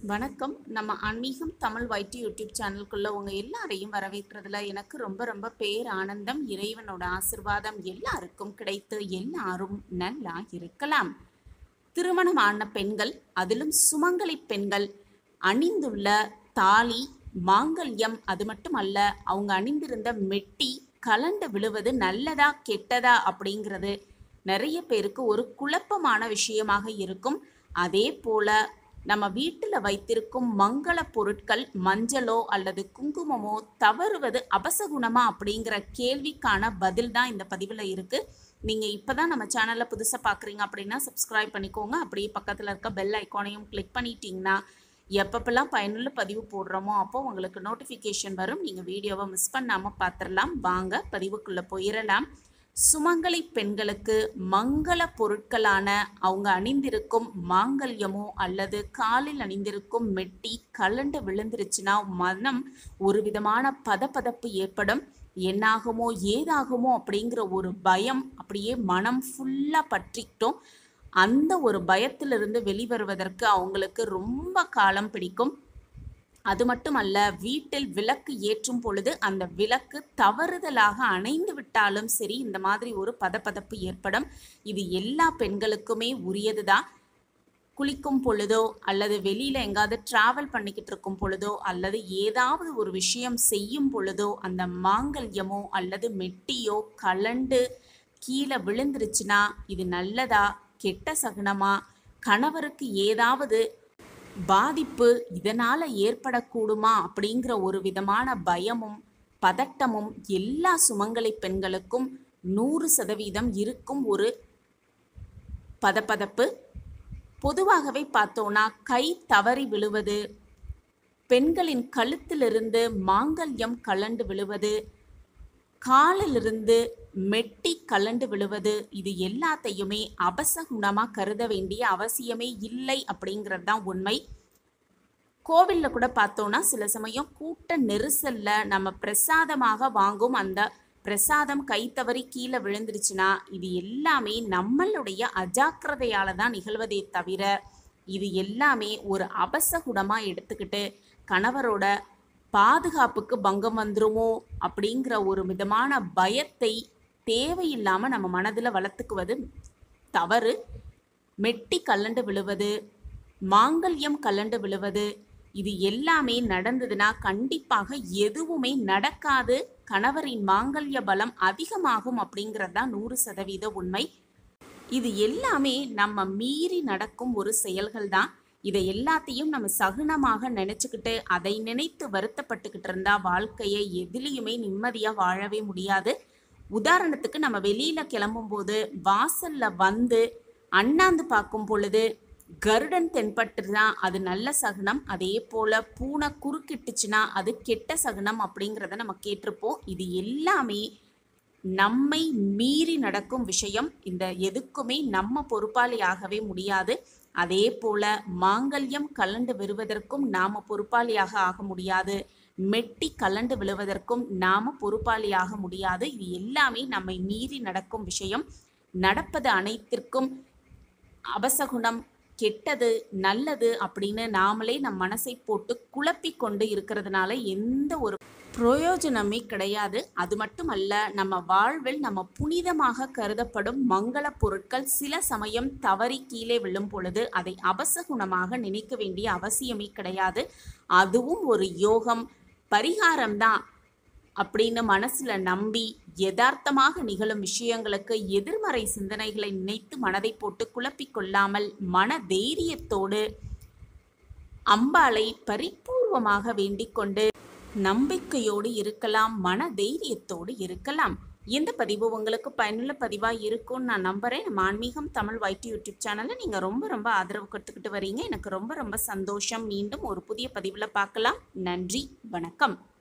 வணக்கம் நம்ம ஆன்மீகம் தமிழ் வைட்டி யூடியூப் சேனலுக்குள்ள உங்க எல்லாரையும் வரவேற்கிறதுல எனக்கு ரொம்ப ரொம்ப பேர் ஆனந்தம் இறைவனோட ஆசிர்வாதம் எல்லாருக்கும் கிடைத்து எல்லாரும் நல்லா இருக்கலாம் திருமணம் ஆன பெண்கள் அதிலும் சுமங்கலி பெண்கள் அணிந்துள்ள தாலி மாங்கல்யம் அது மட்டும் அல்ல அவங்க அணிந்திருந்த மெட்டி கலண்டு விழுவது நல்லதா கெட்டதா அப்படிங்கிறது நிறைய பேருக்கு ஒரு குழப்பமான விஷயமாக இருக்கும் அதே போல நம்ம வீட்டில் வைத்திருக்கும் மங்கள பொருட்கள் மஞ்சளோ அல்லது குங்குமமோ தவறுவது அபசகுணமா அப்படிங்கிற கேள்விக்கான பதில் தான் இந்த பதிவில் இருக்கு நீங்க இப்பதான் நம்ம சேனலை புதுசா பாக்குறீங்க அப்படின்னா சப்ஸ்கிரைப் பண்ணிக்கோங்க அப்படியே பக்கத்துல இருக்க பெல் ஐக்கானையும் கிளிக் பண்ணிட்டீங்கன்னா எப்பப்பெல்லாம் பயனுள்ள பதிவு போடுறோமோ அப்போ உங்களுக்கு நோட்டிஃபிகேஷன் வரும் நீங்கள் வீடியோவை மிஸ் பண்ணாமல் பார்த்துடலாம் வாங்க பதிவுக்குள்ளே போயிடலாம் சுமங்கலி பெண்களுக்கு மங்கள பொருட்களான அவங்க அணிந்திருக்கும் மாங்கல்யமோ அல்லது காலில் அணிந்திருக்கும் மெட்டி கலண்டு விழுந்துருச்சுன்னா மனம் ஒரு விதமான பதபதப்பு ஏற்படும் என்னாகுமோ ஏதாகுமோ அப்படிங்கிற ஒரு பயம் அப்படியே மனம் ஃபுல்லாக பற்றிக்கிட்டோம் அந்த ஒரு பயத்திலிருந்து வெளிவருவதற்கு அவங்களுக்கு ரொம்ப காலம் பிடிக்கும் அது மட்டுமல்ல வீட்டில் விளக்கு ஏற்றும் பொழுது அந்த விளக்கு தவறுதலாக அணைந்து விட்டாலும் சரி இந்த மாதிரி ஒரு பதபதப்பு ஏற்படும் இது எல்லா பெண்களுக்குமே உரியதுதான் குளிக்கும் பொழுதோ அல்லது வெளியில எங்காவது டிராவல் பண்ணிக்கிட்டு இருக்கும் பொழுதோ அல்லது ஏதாவது ஒரு விஷயம் செய்யும் பொழுதோ அந்த மாங்கல்யமோ அல்லது மெட்டியோ கலண்டு கீழே விழுந்துருச்சுன்னா இது நல்லதா கெட்ட சகுனமா கணவருக்கு ஏதாவது பாதிப்பு இதனால ஏற்படக்கூடுமா அப்படிங்கிற ஒரு விதமான பயமும் பதட்டமும் எல்லா சுமங்கலி பெண்களுக்கும் நூறு சதவீதம் இருக்கும் ஒரு பதப்பதப்பு பொதுவாகவே பார்த்தோன்னா கை தவறி விழுவது பெண்களின் கழுத்திலிருந்து மாங்கல்யம் கலண்டு விழுவது காலிலிருந்து மெட்டி கலண்டு விழுவது இது எல்லாத்தையுமே அபசகுணமாக கருத வேண்டிய அவசியமே இல்லை அப்படிங்கிறது தான் உண்மை கோவிலில் கூட பார்த்தோன்னா சில சமயம் கூட்ட நெரிசலில் நம்ம பிரசாதமாக வாங்கும் அந்த பிரசாதம் கை தவறி கீழே விழுந்துருச்சுன்னா இது எல்லாமே நம்மளுடைய அஜாக்கிரதையால தான் நிகழ்வதே தவிர இது எல்லாமே ஒரு அபசகுணமாக எடுத்துக்கிட்டு கணவரோட பாதுகாப்புக்கு பங்கம் வந்துருமோ அப்படிங்கிற ஒரு விதமான பயத்தை தேவையில்லாமல் நம்ம மனதில் வளர்த்துக்குவது தவறு மெட்டி கல்லண்டு விழுவது மாங்கல்யம் கல்லண்டு விழுவது இது எல்லாமே நடந்ததுன்னா கண்டிப்பாக எதுவுமே நடக்காது கணவரின் மாங்கல்ய பலம் அதிகமாகும் அப்படிங்கிறது தான் நூறு சதவீத உண்மை இது எல்லாமே நம்ம மீறி நடக்கும் ஒரு செயல்கள் தான் இதை எல்லாத்தையும் நம்ம சகுனமாக நினச்சிக்கிட்டு அதை நினைத்து வருத்தப்பட்டுக்கிட்டு இருந்தா வாழ்க்கையை எதுலேயுமே நிம்மதியாக வாழவே முடியாது உதாரணத்துக்கு நம்ம வெளியில் கிளம்பும்போது வாசலில் வந்து அண்ணாந்து பார்க்கும் பொழுது கருடன் தென்பட்டுனா அது நல்ல சகுனம் அதே போல் பூனை குறுக்கிட்டுச்சுன்னா அது கெட்ட சகுனம் அப்படிங்கிறத நம்ம கேட்டிருப்போம் இது எல்லாமே நம்மை மீறி நடக்கும் விஷயம் இந்த எதுக்குமே நம்ம பொறுப்பாளியாகவே முடியாது அதே போல மாங்கல்யம் கலண்டு வருவதற்கும் நாம பொறுப்பாளியாக ஆக முடியாது மெட்டி கலண்டு விழுவதற்கும் நாம பொறுப்பாளியாக முடியாது இது எல்லாமே நம்மை மீறி நடக்கும் விஷயம் நடப்பது அனைத்திற்கும் அபசகுணம் கெட்டது நல்லது அப்படின்னு நாமளே நம் மனசை போட்டு குழப்பி கொண்டு இருக்கிறதுனால எந்த ஒரு பிரயோஜனமே கிடையாது அது மட்டுமல்ல நம்ம வாழ்வில் நம்ம புனிதமாக கருதப்படும் மங்கள பொருட்கள் சில சமயம் தவறி கீழே விழும் பொழுது அதை அபசகுணமாக நினைக்க வேண்டிய அவசியமே கிடையாது அதுவும் ஒரு யோகம் பரிகாரம்தான் அப்படின்னு மனசுல நம்பி யதார்த்தமாக நிகழும் விஷயங்களுக்கு எதிர்மறை சிந்தனைகளை நினைத்து மனதை போட்டு குழப்பிக் கொள்ளாமல் மன தைரியத்தோடு அம்பாளை பரிபூர்வமாக வேண்டிக் கொண்டு நம்பிக்கையோடு இருக்கலாம் மன தைரியத்தோடு இருக்கலாம் இந்த பதிவு உங்களுக்கு பயனுள்ள பதிவாக இருக்கும்னு நான் நம்புகிறேன் நம்ம ஆன்மீகம் தமிழ் வைட்டி யூடியூப் சேனலை நீங்கள் ரொம்ப ரொம்ப ஆதரவு கொடுத்துக்கிட்டு வரீங்க எனக்கு ரொம்ப ரொம்ப சந்தோஷம் மீண்டும் ஒரு புதிய பதிவில் பார்க்கலாம் நன்றி வணக்கம்